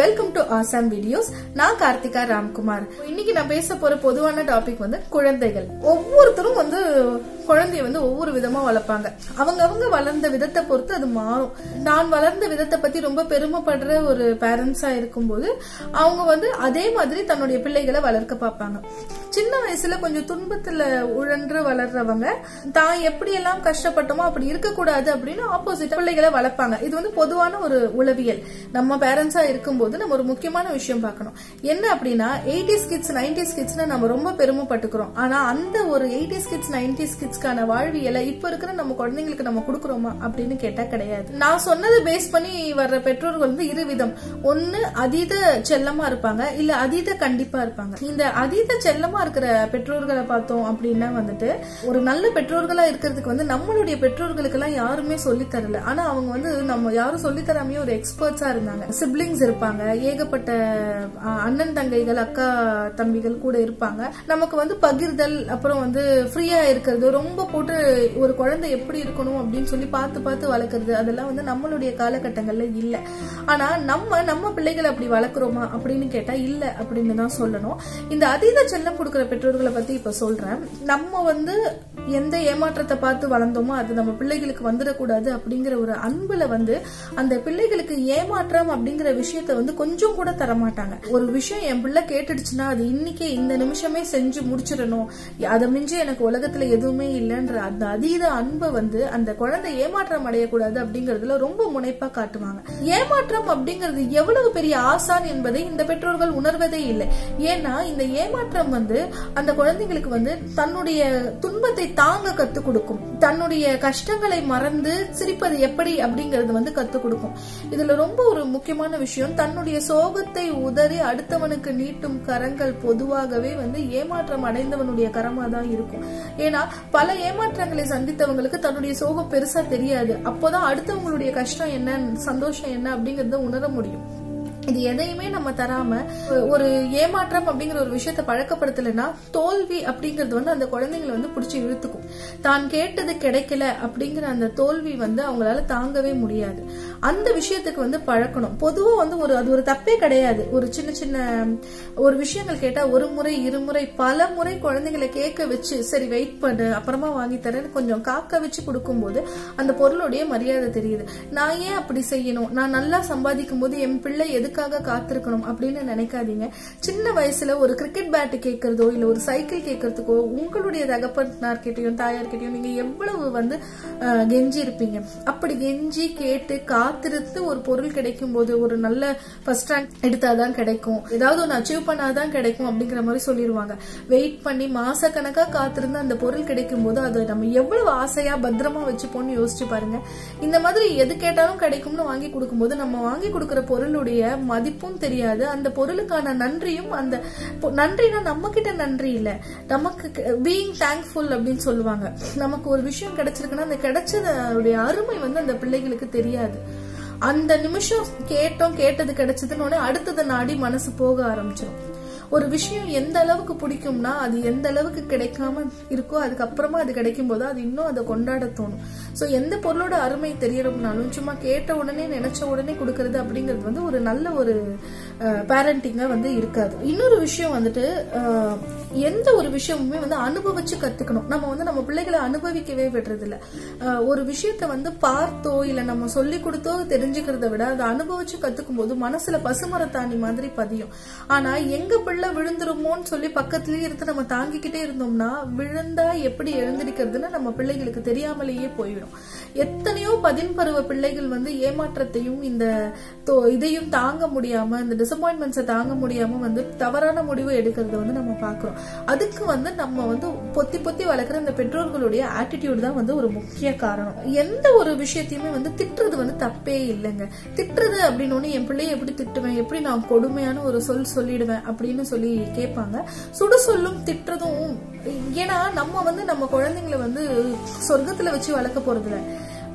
welcome to ஆசாம் videos நான் கார்த்திகா ராம்குமார் இன்னைக்கு நான் பேச போற பொதுவான டாபிக் வந்து குழந்தைகள் ஒவ்வொருத்தரும் வந்து குழந்தைய வந்து ஒவ்வொரு விதமா வளர்ப்பாங்க அவங்க அவங்க வளர்ந்த விதத்தை பொறுத்து அது மாறும் நான் வளர்ந்த விதத்தை பத்தி ரொம்ப பெருமைப்படுற ஒரு பேரண்ட்ஸா இருக்கும்போது அவங்க வந்து அதே மாதிரி தன்னுடைய பிள்ளைகளை வளர்க்க பார்ப்பாங்க சின்ன வயசுல கொஞ்சம் துன்பத்துல உழன்று வளர்றவங்க தான் எப்படி எல்லாம் கஷ்டப்பட்டோமோ அப்படி இருக்கக்கூடாது அப்படின்னு ஆப்போசிட் பிள்ளைகளை வளர்ப்பாங்க இது வந்து பொதுவான ஒரு உளவியல் நம்ம பேரண்ட்ஸா இருக்கும்போது நம்ம ஒரு முக்கியமான விஷயம் பார்க்கணும் என்ன அப்படின்னா எயிட்டிஸ் கிட்ஸ் நைன்டிஸ் கிட்ஸ்னு நம்ம ரொம்ப பெருமைப்பட்டுக்கிறோம் ஆனா அந்த ஒரு எயிட்டிஸ் கிட்ஸ் நைன்டிஸ் கிட்ஸ்க்கான வாழ்வியலை இப்ப இருக்கிற நம்ம குழந்தைங்களுக்கு நம்ம கொடுக்குறோமா அப்படின்னு கேட்டா கிடையாது நான் சொன்னதை பேஸ் பண்ணி வர்ற பெற்றோர்கள் வந்து இரு விதம் ஒன்னு அதீத செல்லமா இருப்பாங்க இல்ல அதீத கண்டிப்பா இருப்பாங்க இந்த அதீத செல்லமா இருக்கிற பெற்றோர்களை பார்த்தோம் அப்படின்னா வந்துட்டு ஒரு நல்ல பெற்றோர்களா இருக்கிறதுக்கு வந்து நம்மளுடைய பெற்றோர்களுக்கு எல்லாம் யாருமே சொல்லி தரல ஆனா அவங்க வந்து நம்ம யாரும் சொல்லி தராமையே ஒரு எக்ஸ்பர்ட்ஸா இருந்தாங்க சிப்ளிங்ஸ் இருப்பாங்க ஏகப்பட்ட அஹ், அண்ணன் தங்கைகள் அக்கா தம்பிகள் கூட இருப்பாங்க நமக்கு வந்து பகிர்தல் அப்புறம் வந்து ஃப்ரீயா இருக்கிறது ரொம்ப போட்டு ஒரு குழந்தை எப்படி இருக்கணும் அப்படின்னு சொல்லி பார்த்து பார்த்து வளர்க்கறது அதெல்லாம் வந்து நம்மளுடைய காலகட்டங்கள்ல இல்ல ஆனா நம்ம நம்ம பிள்ளைகளை அப்படி வளர்க்குறோமா அப்படின்னு கேட்டா இல்ல அப்படின்னு தான் சொல்லணும் இந்த அதீத செல்லம் கொடுக்கிற பெற்றோர்களை பத்தி இப்ப சொல்றேன் நம்ம வந்து எந்த ஏமாற்றத்தை பார்த்து வளர்ந்தோமோ அது நம்ம பிள்ளைகளுக்கு வந்துடக்கூடாது அப்படிங்கிற ஒரு அன்புல வந்து அந்த பிள்ளைகளுக்கு ஏமாற்றம் அப்படிங்கிற விஷயத்த வந்து கொஞ்சம் கூட தரமாட்டாங்க ஒரு விஷயம் என் பிள்ளை கேட்டுடுச்சுன்னா அது இன்னைக்கே இந்த நிமிஷமே செஞ்சு முடிச்சிடணும் அதை மிஞ்சி எனக்கு உலகத்துல எதுவுமே இல்லைன்ற அந்த அதீத அன்பை வந்து அந்த குழந்தை ஏமாற்றம் அடையக்கூடாது அப்படிங்கறதுல ரொம்ப முனைப்பா காட்டுவாங்க ஏமாற்றம் அப்படிங்கிறது எவ்வளவு பெரிய ஆசான் என்பதை இந்த பெற்றோர்கள் உணர்வதே இல்லை ஏன்னா இந்த ஏமாற்றம் வந்து அந்த குழந்தைங்களுக்கு வந்து தன்னுடைய துன்பத்தை தாங்க கத்து கொடுக்கும் தன்னுடைய கஷ்டங்களை மறந்து சிரிப்பது எப்படி அப்படிங்கறது வந்து கத்து கொடுக்கும் இதுல ரொம்ப ஒரு முக்கியமான விஷயம் தன்னுடைய சோகத்தை உதறி அடுத்தவனுக்கு நீட்டும் கரங்கள் பொதுவாகவே வந்து ஏமாற்றம் அடைந்தவனுடைய கரமா தான் இருக்கும் ஏன்னா பல ஏமாற்றங்களை சந்தித்தவங்களுக்கு தன்னுடைய சோகம் பெருசா தெரியாது அப்போதான் அடுத்தவங்களுடைய கஷ்டம் என்ன சந்தோஷம் என்ன அப்படிங்கறத உணர முடியும் இது எதையுமே நம்ம தராம ஒரு ஏமாற்றம் அப்படிங்கிற ஒரு விஷயத்த பழக்கப்படுத்தலைன்னா தோல்வி அப்படிங்கறது வந்து அந்த குழந்தைங்களை வந்து பிடிச்சி இழுத்துக்கும் தான் கேட்டது கிடைக்கல அப்படிங்கிற அந்த தோல்வி வந்து அவங்களால தாங்கவே முடியாது அந்த விஷயத்துக்கு வந்து பழக்கணும் பொதுவா வந்து ஒரு அது ஒரு தப்பே கிடையாது ஒரு சின்ன சின்ன ஒரு விஷயங்கள் கேட்டா ஒரு முறை இருமுறை பல முறை குழந்தைங்களை கேட்க வச்சு சரி வெயிட் பண்ணு அப்புறமா வாங்கி தரேன்னு கொஞ்சம் காக்க வச்சு கொடுக்கும்போது அந்த பொருளுடைய மரியாதை தெரியுது நான் ஏன் அப்படி செய்யணும் நான் நல்லா சம்பாதிக்கும் போது என் பிள்ளை எதுக்காக காத்திருக்கணும் அப்படின்னு நினைக்காதீங்க சின்ன வயசுல ஒரு கிரிக்கெட் பேட் கேட்கறதோ இல்ல ஒரு சைக்கிள் கேட்கறதுக்கோ உங்களுடைய தகப்பனார்கிட்டயும் தாயார்கிட்டயும் நீங்க எவ்வளவு வந்து அஹ், கெஞ்சி இருப்பீங்க அப்படி கெஞ்சி கேட்டு காத்திருந்து ஒரு பொருள் கிடைக்கும் போது ஒரு நல்ல ஃபர்ஸ்ட் ரேங்க் எடுத்தாதான் கிடைக்கும் ஏதாவது ஒன்று அச்சீவ் பண்ணாதான் கிடைக்கும் அப்படிங்கிற மாதிரி சொல்லிடுவாங்க வெயிட் பண்ணி மாசக்கணக்கா காத்திருந்து அந்த பொருள் கிடைக்கும் போது அதை நம்ம எவ்வளவு ஆசையா பத்திரமா வச்சுப்போம்னு யோசிச்சு பாருங்க இந்த மாதிரி எது கேட்டாலும் கிடைக்கும்னு வாங்கி கொடுக்கும்போது நம்ம வாங்கி கொடுக்கிற பொருளுடைய மதிப்பும் தெரியாது அந்த பொருளுக்கான நன்றியும் அந்த பொ- நன்றினா நம்ம கிட்ட நன்றி இல்ல நமக்கு பீயிங் தேங்க்ஃபுல் அப்படின்னு சொல்லுவாங்க நமக்கு ஒரு விஷயம் கிடைச்சிருக்குன்னா அந்த கிடைச்சதோடைய அருமை வந்து அந்த பிள்ளைகளுக்கு தெரியாது அந்த நிமிஷம் கேட்டோம் கேட்டது கிடைச்சதுன்னு உடனே அடுத்தது நாடி மனசு போக ஆரம்பிச்சிடும் ஒரு விஷயம் எந்த அளவுக்கு பிடிக்கும்னா அது எந்த அளவுக்கு கிடைக்காம இருக்கோ அதுக்கப்புறமா அது கிடைக்கும் போது அது இன்னும் அதை கொண்டாட தோணும் சோ எந்த பொருளோட அருமை தெரியணும்னாலும் சும்மா கேட்ட உடனே நினைச்ச உடனே கொடுக்கறது அப்படிங்கிறது வந்து ஒரு நல்ல ஒரு பேரண்டிங்கா வந்து இருக்காது இன்னொரு விஷயம் வந்துட்டு அஹ், எந்த ஒரு விஷயமுமே வந்து அனுபவிச்சு கத்துக்கணும் நம்ம வந்து நம்ம பிள்ளைகளை அனுபவிக்கவே விடுறது இல்ல அஹ், ஒரு விஷயத்த வந்து பார்த்தோ இல்ல நம்ம சொல்லி கொடுத்தோ தெரிஞ்சுக்கிறத விட அதை அனுபவிச்சு கத்துக்கும் போது மனசுல பசுமரத்தாணி மாதிரி பதியும் ஆனா எங்க பிள்ளை விழுந்துருமோன்னு சொல்லி பக்கத்துலயே இருந்து நம்ம தாங்கிக்கிட்டே இருந்தோம்னா விழுந்தா எப்படி எழுந்திருக்கிறதுன்னு நம்ம பிள்ளைகளுக்கு தெரியாமலேயே போயிடும் எத்தனையோ பதின்பருவ பிள்ளைகள் வந்து ஏமாற்றத்தையும் இந்த தோ- இதையும் தாங்க முடியாம இந்த டிசப்பாயின்மெண்ட்ஸை தாங்க முடியாம வந்து தவறான முடிவு எடுக்கிறத வந்து நம்ம பாக்குறோம் அதுக்கு வந்து நம்ம வந்து பொத்தி பொத்தி வளர்க்குற இந்த பெற்றோர்களுடைய ஆட்டிடியூட் தான் வந்து ஒரு முக்கிய காரணம் எந்த ஒரு விஷயத்தையுமே வந்து திட்டுறது வந்து தப்பே இல்லைங்க திட்டுறது அப்படின்னு என் பிள்ளைய எப்படி திட்டுவேன் எப்படி நான் கொடுமையான ஒரு சொல் சொல்லிடுவேன் அப்படின்னு சொல்லி கேட்பாங்க சுடு சொல்லும் திட்டுறதும் ஏன்னா நம்ம வந்து நம்ம குழந்தைங்களை வந்து சொர்க்கத்துல வச்சு வளர்க்க போறதில்ல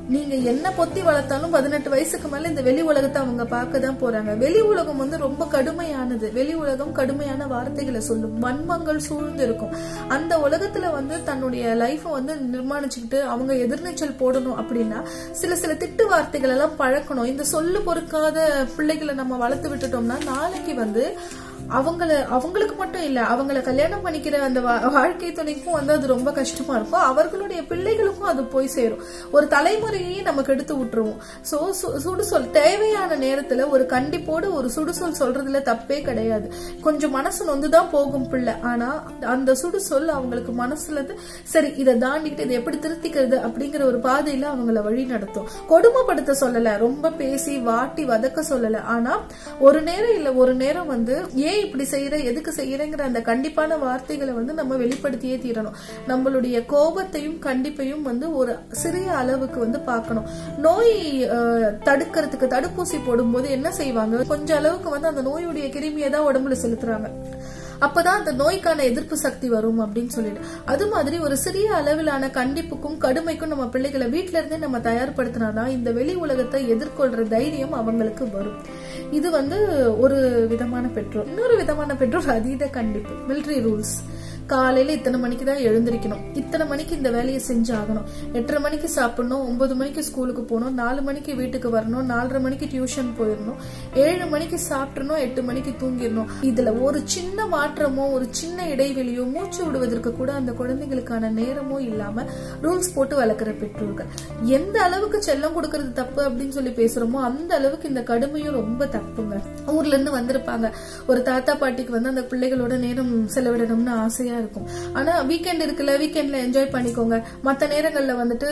நீங்க என்ன பொத்தி வளர்த்தாலும் பதினெட்டு வயசுக்கு மேல இந்த வெளி உலகத்தை அவங்க பார்க்க தான் போறாங்க வெளி உலகம் வந்து ரொம்ப கடுமையானது வெளி உலகம் கடுமையான வார்த்தைகளை சொல்லும் வன்மங்கள் சூழ்ந்து இருக்கும் அந்த உலகத்துல வந்து தன்னுடைய லைஃப வந்து நிர்மாணிச்சுக்கிட்டு அவங்க எதிர்நீச்சல் போடணும் அப்படின்னா சில சில திட்டு வார்த்தைகள் எல்லாம் பழக்கணும் இந்த சொல்லு பொறுக்காத பிள்ளைகளை நம்ம வளர்த்து விட்டுட்டோம்னா நாளைக்கு வந்து அவங்கள அவங்களுக்கு மட்டும் இல்ல அவங்கள கல்யாணம் பண்ணிக்கிற அந்த வா- வாழ்க்கை துணைக்கும் வந்து அது ரொம்ப கஷ்டமா இருக்கும் அவர்களுடைய பிள்ளைகளுக்கும் அது போய் சேரும் ஒரு தலைமுறையே நமக்கு எடுத்து விட்டுருவோம் சோ சு- சுடுசொல் தேவையான நேரத்துல ஒரு கண்டிப்போடு ஒரு சுடுசொல் சொல்றதுல தப்பே கிடையாது கொஞ்சம் மனசு நொந்துதான் போகும் பிள்ளை ஆனா அந்த சுடுசொல் அவங்களுக்கு மனசுல இருந்து சரி இதை தாண்டிக்கிட்டு இதை எப்படி திருத்திக்கிறது அப்படிங்கிற ஒரு பாதையில அவங்கள வழி நடத்தும் கொடுமைப்படுத்த சொல்லல ரொம்ப பேசி வாட்டி வதக்க சொல்லல ஆனா ஒரு நேரம் இல்ல ஒரு நேரம் வந்து ஏன் இப்படி செய்யற எதுக்கு செய்யறங்கிற அந்த கண்டிப்பான வார்த்தைகளை வந்து நம்ம வெளிப்படுத்தியே தீரணும் நம்மளுடைய கோபத்தையும் கண்டிப்பையும் வந்து ஒரு சிறிய அளவுக்கு வந்து பார்க்கணும் நோய் அஹ், தடுக்கிறதுக்கு தடுப்பூசி போடும்போது என்ன செய்வாங்க கொஞ்சம் அளவுக்கு வந்து அந்த நோயுடைய கிருமியை தான் உடம்புல செலுத்துறாங்க அப்பதான் அந்த நோய்க்கான எதிர்ப்பு சக்தி வரும் அப்படின்னு சொல்லிட்டு அது மாதிரி ஒரு சிறிய அளவிலான கண்டிப்புக்கும் கடுமைக்கும் நம்ம பிள்ளைகளை வீட்ல இருந்தே நம்ம தயார்படுத்தினாதான் இந்த வெளி உலகத்தை எதிர்கொள்ற தைரியம் அவங்களுக்கு வரும் இது வந்து ஒரு விதமான பெற்றோர் இன்னொரு விதமான பெற்றோர் அதீத கண்டிப்பு மிலிட்ரி ரூல்ஸ் காலையில இத்தனை மணிக்கு தான் எழுந்திருக்கணும் இத்தனை மணிக்கு இந்த வேலையை செஞ்சாகணும் எட்டரை மணிக்கு சாப்பிடணும் ஒன்பது மணிக்கு ஸ்கூலுக்கு போகணும் நாலு மணிக்கு வீட்டுக்கு வரணும் நாலரை மணிக்கு டியூஷன் போயிடணும் ஏழு மணிக்கு சாப்பிடணும் எட்டு மணிக்கு தூங்கிடணும் இதுல ஒரு சின்ன மாற்றமோ ஒரு சின்ன இடைவெளியோ மூச்சு விடுவதற்கு கூட அந்த குழந்தைகளுக்கான நேரமோ இல்லாம ரூல்ஸ் போட்டு வளர்க்குற பெற்றோர்கள் எந்த அளவுக்கு செல்லம் கொடுக்கறது தப்பு அப்படின்னு சொல்லி பேசுறோமோ அந்த அளவுக்கு இந்த கடுமையும் ரொம்ப தப்புங்க ஊர்ல இருந்து வந்திருப்பாங்க ஒரு தாத்தா பாட்டிக்கு வந்து அந்த பிள்ளைகளோட நேரம் செலவிடணும்னு ஆசையா இருக்கும் ஆனா வீக்கெண்ட் இருக்குல்ல வீக்கெண்ட்ல என்ஜாய் பண்ணிக்கோங்க மத்த நேரங்கள்ல வந்துட்டு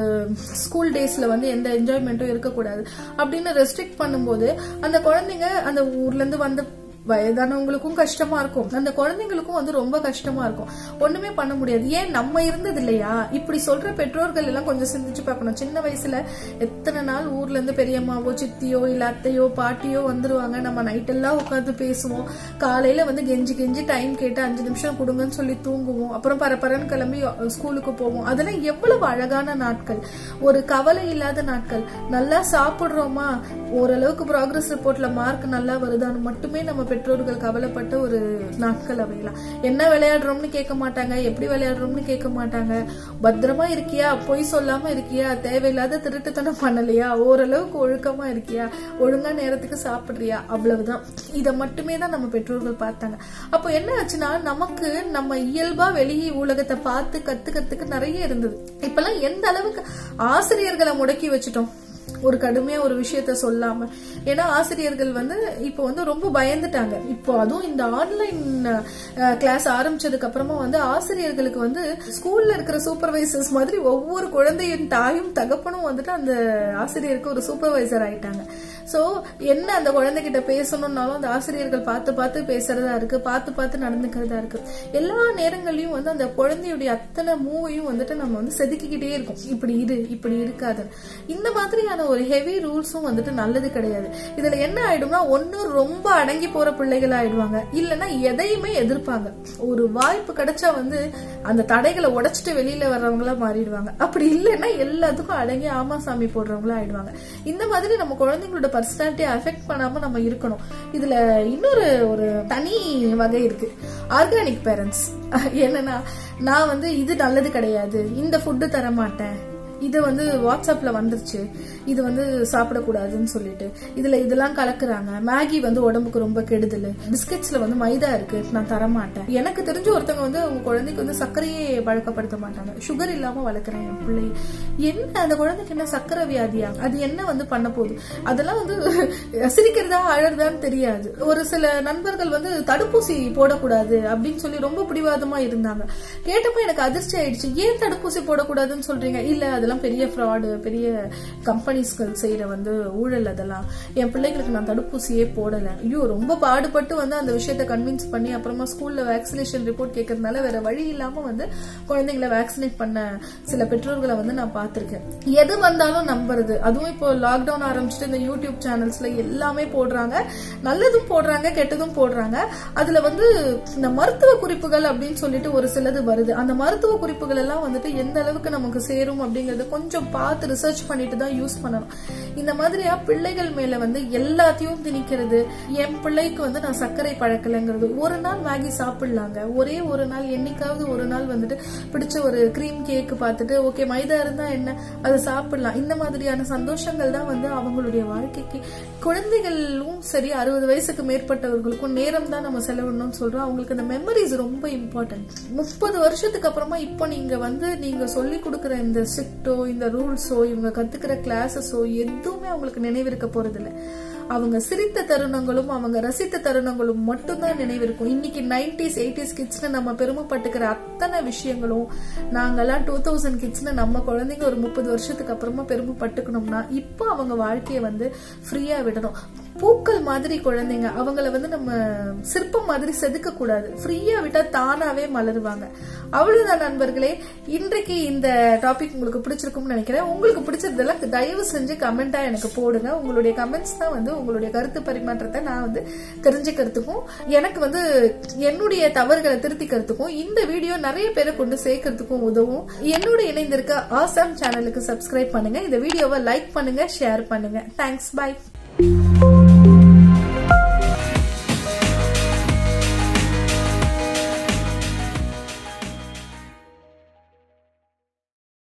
ஸ்கூல் டேஸ்ல வந்து எந்த என்ஜாய்மெண்ட்டும் இருக்கக்கூடாது அப்படின்னு ரெஸ்ட்ரிக்ட் பண்ணும்போது அந்த குழந்தைங்க அந்த ஊர்ல இருந்து வந்த வயதானவங்களுக்கும் கஷ்டமா இருக்கும் அந்த குழந்தைங்களுக்கும் வந்து ரொம்ப கஷ்டமா இருக்கும் ஒண்ணுமே பண்ண முடியாது ஏன் நம்ம இருந்தது இல்லையா இப்படி சொல்ற பெற்றோர்கள் எல்லாம் கொஞ்சம் சிந்திச்சு பார்க்கணும் சின்ன வயசுல எத்தனை நாள் ஊர்ல இருந்து பெரியம்மாவோ சித்தியோ இல்ல அத்தையோ பாட்டியோ வந்துருவாங்க நம்ம நைட் எல்லாம் உட்காந்து பேசுவோம் காலையில வந்து கெஞ்சி கெஞ்சி டைம் கேட்டு அஞ்சு நிமிஷம் கொடுங்கன்னு சொல்லி தூங்குவோம் அப்புறம் பரபரன்னு கிளம்பி ஸ்கூலுக்கு போவோம் அதெல்லாம் எவ்வளவு அழகான நாட்கள் ஒரு கவலை இல்லாத நாட்கள் நல்லா சாப்பிடுறோமா ஓரளவுக்கு ப்ராக்ரஸ் ரிப்போர்ட்ல மார்க் நல்லா வருதான்னு மட்டுமே நம்ம பெற்றோர்கள் கவலைப்பட்ட ஒரு நாட்கள் அவையெல்லாம் என்ன விளையாடுறோம்னு கேட்க மாட்டாங்க எப்படி விளையாடுறோம்னு கேட்க மாட்டாங்க பத்திரமா இருக்கியா பொய் சொல்லாம இருக்கியா தேவையில்லாத திருட்டுத்தனம் பண்ணலையா ஓரளவுக்கு ஒழுக்கமா இருக்கியா ஒழுங்கா நேரத்துக்கு சாப்பிடுறியா அவ்வளவுதான் இத மட்டுமே தான் நம்ம பெற்றோர்கள் பார்த்தாங்க அப்போ என்ன ஆச்சுன்னா நமக்கு நம்ம இயல்பா வெளியே உலகத்தை பார்த்து கத்துக்கிறதுக்கு நிறைய இருந்தது இப்பெல்லாம் எந்த அளவுக்கு ஆசிரியர்களை முடக்கி வச்சுட்டோம் ஒரு கடுமையா ஒரு விஷயத்த சொல்லாம ஏன்னா ஆசிரியர்கள் வந்து இப்போ வந்து ரொம்ப பயந்துட்டாங்க இப்போ அதுவும் இந்த ஆன்லைன் கிளாஸ் ஆரம்பிச்சதுக்கு அப்புறமா வந்து ஆசிரியர்களுக்கு வந்து ஸ்கூல்ல இருக்கிற சூப்பர்வைசர்ஸ் மாதிரி ஒவ்வொரு குழந்தையின் தாயும் தகப்பனும் வந்துட்டு அந்த ஆசிரியருக்கு ஒரு சூப்பர்வைசர் ஆயிட்டாங்க சோ என்ன அந்த குழந்தைகிட்ட பேசணும்னாலும் அந்த ஆசிரியர்கள் பார்த்து பார்த்து பேசுறதா இருக்கு பார்த்து பார்த்து நடந்துக்கிறதா இருக்கு எல்லா நேரங்கள்லயும் வந்து அந்த குழந்தையுடைய அத்தனை மூவையும் வந்துட்டு நம்ம வந்து செதுக்கிக்கிட்டே இருக்கோம் இப்படி இரு இப்படி இருக்காது இந்த மாதிரியான ஒரு ஹெவி ரூல்ஸும் வந்துட்டு நல்லது கிடையாது இதுல என்ன ஆயிடும்னா ஒண்ணு ரொம்ப அடங்கி போற பிள்ளைகள் ஆயிடுவாங்க இல்லைன்னா எதையுமே எதிர்ப்பாங்க ஒரு வாய்ப்பு கிடைச்சா வந்து அந்த தடைகளை உடைச்சிட்டு வெளியில வர்றவங்களா மாறிடுவாங்க அப்படி இல்லைன்னா எல்லாத்துக்கும் அடங்கி ஆமா சாமி போடுறவங்களா ஆயிடுவாங்க இந்த மாதிரி நம்ம குழந்தைங்களோட பர்சனாலிட்டியை அஃபெக்ட் பண்ணாம நம்ம இருக்கணும் இதுல இன்னொரு ஒரு தனி வகை இருக்கு ஆர்கானிக் பேரண்ட்ஸ் என்னன்னா நான் வந்து இது நல்லது கிடையாது இந்த ஃபுட்டு தர மாட்டேன் இது வந்து வாட்ஸ்அப்ல வந்துருச்சு இது வந்து சாப்பிடக்கூடாதுன்னு சொல்லிட்டு இதுல இதெல்லாம் கலக்குறாங்க மேகி வந்து உடம்புக்கு ரொம்ப கெடுதல் பிஸ்கெட்ஸ்ல வந்து மைதா இருக்கு நான் தர மாட்டேன் எனக்கு தெரிஞ்ச ஒருத்தவங்க வந்து அவங்க குழந்தைக்கு வந்து சர்க்கரையே பழக்கப்படுத்த மாட்டாங்க சுகர் இல்லாம வளர்க்குறேன் என் பிள்ளை என்ன அந்த குழந்தைக்கு என்ன சர்க்கரை வியாதியா அது என்ன வந்து பண்ண போகுது அதெல்லாம் வந்து சிரிக்கிறதா அழறதான்னு தெரியாது ஒரு சில நண்பர்கள் வந்து தடுப்பூசி போடக்கூடாது அப்படின்னு சொல்லி ரொம்ப பிடிவாதமா இருந்தாங்க கேட்டப்ப எனக்கு அதிர்ச்சி ஆயிடுச்சு ஏன் தடுப்பூசி போடக்கூடாதுன்னு சொல்றீங்க இல்ல அதெல்லாம் பெரிய ஃப்ராடு பெரிய கம்பெனிஸ்கள் செய்யற வந்து ஊழல் அதெல்லாம் என் பிள்ளைங்களுக்கு நான் தடுப்பூசியே போடல ஐயோ ரொம்ப பாடுபட்டு வந்து அந்த விஷயத்த கன்வின்ஸ் பண்ணி அப்புறமா ஸ்கூல்ல வேக்சினேஷன் ரிப்போர்ட் கேட்கறதுனால வேற வழி இல்லாம வந்து குழந்தைங்களை வேக்சினேட் பண்ண சில பெற்றோர்களை வந்து நான் பார்த்திருக்கேன் எது வந்தாலும் நம்புறது அதுவும் இப்போ லாக்டவுன் ஆரம்பிச்சுட்டு இந்த யூடியூப் சேனல்ஸ்ல எல்லாமே போடுறாங்க நல்லதும் போடுறாங்க கெட்டதும் போடுறாங்க அதுல வந்து இந்த மருத்துவ குறிப்புகள் அப்படின்னு சொல்லிட்டு ஒரு சிலது வருது அந்த மருத்துவ குறிப்புகள் எல்லாம் வந்துட்டு எந்த அளவுக்கு நமக்கு சேரும் அப்படிங்கிறது அப்படிங்கறத கொஞ்சம் பார்த்து ரிசர்ச் பண்ணிட்டு தான் யூஸ் பண்ணணும் இந்த மாதிரியா பிள்ளைகள் மேல வந்து எல்லாத்தையும் திணிக்கிறது என் பிள்ளைக்கு வந்து நான் சர்க்கரை பழக்கலைங்கிறது ஒரு நாள் மேகி சாப்பிடலாங்க ஒரே ஒரு நாள் என்னைக்காவது ஒரு நாள் வந்துட்டு பிடிச்ச ஒரு க்ரீம் கேக் பார்த்துட்டு ஓகே மைதா இருந்தா என்ன அதை சாப்பிடலாம் இந்த மாதிரியான சந்தோஷங்கள் தான் வந்து அவங்களுடைய வாழ்க்கைக்கு குழந்தைகளும் சரி அறுபது வயசுக்கு மேற்பட்டவர்களுக்கும் நேரம் தான் நம்ம செலவிடணும்னு சொல்றோம் அவங்களுக்கு அந்த மெமரிஸ் ரொம்ப இம்பார்ட்டன்ட் முப்பது வருஷத்துக்கு அப்புறமா இப்போ நீங்க வந்து நீங்க சொல்லி கொடுக்குற இந்த ஸ்ட்ரிக்டோ இந்த ரூல்ஸோ இவங்க கத்துக்கிற கிளாஸஸோ எதுவுமே அவங்களுக்கு நினைவிருக்க போறது இல்ல அவங்க சிரித்த தருணங்களும் அவங்க ரசித்த தருணங்களும் மட்டும்தான் நினைவிருக்கும் இன்னைக்கு நைன்டிஸ் எயிட்டிஸ் கிட்ஸ்னு நம்ம பெருமைப்பட்டுக்கிற அத்தனை விஷயங்களும் நாங்கெல்லாம் டூ தௌசண்ட் கிட்ஸ்னு நம்ம குழந்தைங்க ஒரு முப்பது வருஷத்துக்கு அப்புறமா பெருமைப்பட்டுக்கணும்னா இப்போ அவங்க வாழ்க்கையை வந்து ஃப்ரீயா விடணும் பூக்கள் மாதிரி குழந்தைங்க அவங்கள வந்து நம்ம சிற்பம் மாதிரி செதுக்க கூடாது ஃப்ரீயா விட்டா தானாவே மலருவாங்க அவ்வளவுதான் நண்பர்களே இன்றைக்கு இந்த டாபிக் உங்களுக்கு பிடிச்சிருக்கும்னு நினைக்கிறேன் உங்களுக்கு பிடிச்சதெல்லாம் தயவு செஞ்சு கமெண்டா எனக்கு போடுங்க உங்களுடைய கமெண்ட்ஸ் தான் வந்து உங்களுடைய கருத்து பரிமாற்றத்தை நான் வந்து தெரிஞ்சுக்கிறதுக்கும் எனக்கு வந்து என்னுடைய தவறுகளை திருத்திக்கிறதுக்கும் இந்த வீடியோ நிறைய பேரை கொண்டு சேர்க்கறதுக்கும் உதவும் என்னோட இணைந்திருக்க ஆசாம் சேனலுக்கு சப்ஸ்கிரைப் பண்ணுங்க இந்த வீடியோவை லைக் பண்ணுங்க ஷேர் பண்ணுங்க தேங்க்ஸ் பை